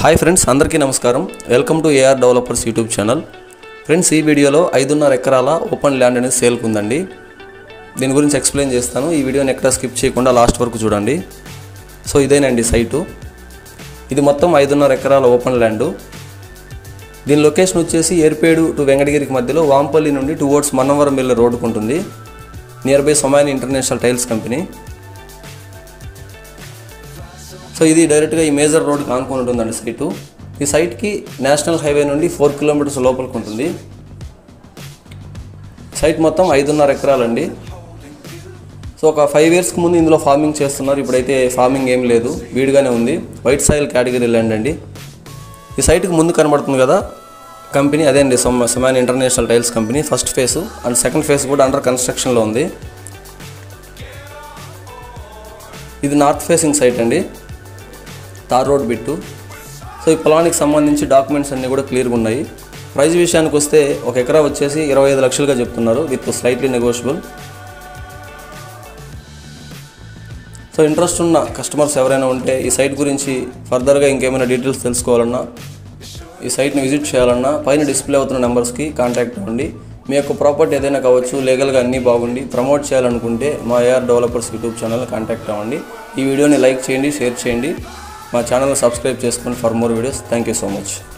hi friends అందరికీ నమస్కారం welcome to AR developers YouTube channel friends ఈ వీడియోలో ఐదున్నర ఎకరాల ఓపెన్ ల్యాండ్ అనేది సేల్కి ఉందండి దీని గురించి ఎక్స్ప్లెయిన్ చేస్తాను ఈ వీడియోని ఎక్కడ స్కిప్ చేయకుండా లాస్ట్ వరకు చూడండి సో ఇదేనండి సైటు ఇది మొత్తం ఐదున్నర ఎకరాల ఓపెన్ ల్యాండ్ దీని లొకేషన్ వచ్చేసి ఏర్పేడు టు వెంకటగిరికి మధ్యలో వాంపల్లి నుండి టువర్డ్స్ మన్నవరం వెళ్ళే రోడ్డుకు ఉంటుంది near by Somany international tiles company so ఇది డైరెక్ట్గా ఈ మేజర్ రోడ్కి ఆనుకొని ఉంటుందండి సైటు ఈ సైట్కి నేషనల్ హైవే నుండి ఫోర్ కిలోమీటర్స్ లోపలికి ఉంటుంది సైట్ మొత్తం ఐదున్నర ఎకరాలండి సో ఒక ఫైవ్ ఇయర్స్కి ముందు ఇందులో ఫార్మింగ్ చేస్తున్నారు ఇప్పుడైతే ఫార్మింగ్ ఏం లేదు వీడిగానే ఉంది వైట్ సాయిల్ కేటగిరీ ల్యాండ్ అండి ఈ సైట్కి ముందు కనబడుతుంది కదా కంపెనీ అదే అండి సొమ్ Somany international tiles company first phase and second phase కూడా అండర్ కన్స్ట్రక్షన్లో ఉంది ఇది నార్త్ ఫేసింగ్ సైట్ అండి తార్ రోడ్ బిట్టు సో ఈ పొలానికి సంబంధించి డాక్యుమెంట్స్ అన్నీ కూడా క్లియర్గా ఉన్నాయి ప్రైస్ విషయానికి వస్తే ఒక ఎకరా వచ్చేసి ఇరవై ఐదు లక్షలుగా చెప్తున్నారు with slightly negotiable so interest ఉన్న కస్టమర్స్ ఎవరైనా ఉంటే ఈ సైట్ గురించి ఫర్దర్గా ఇంకేమైనా డీటెయిల్స్ తెలుసుకోవాలన్నా ఈ సైట్ని విజిట్ చేయాలన్నా పైన డిస్ప్లే అవుతున్న నెంబర్స్కి కాంటాక్ట్ అవ్వండి మీ యొక్క ప్రాపర్టీ ఏదైనా కావచ్చు లీగల్గా అన్నీ బాగుండి ప్రమోట్ చేయాలనుకుంటే మా AR developers YouTube channel contact అవ్వండి ఈ వీడియోని లైక్ చేయండి షేర్ చేయండి మా ఛానల్ని సబ్స్క్రైబ్ చేసుకోండి for more videos thank you so much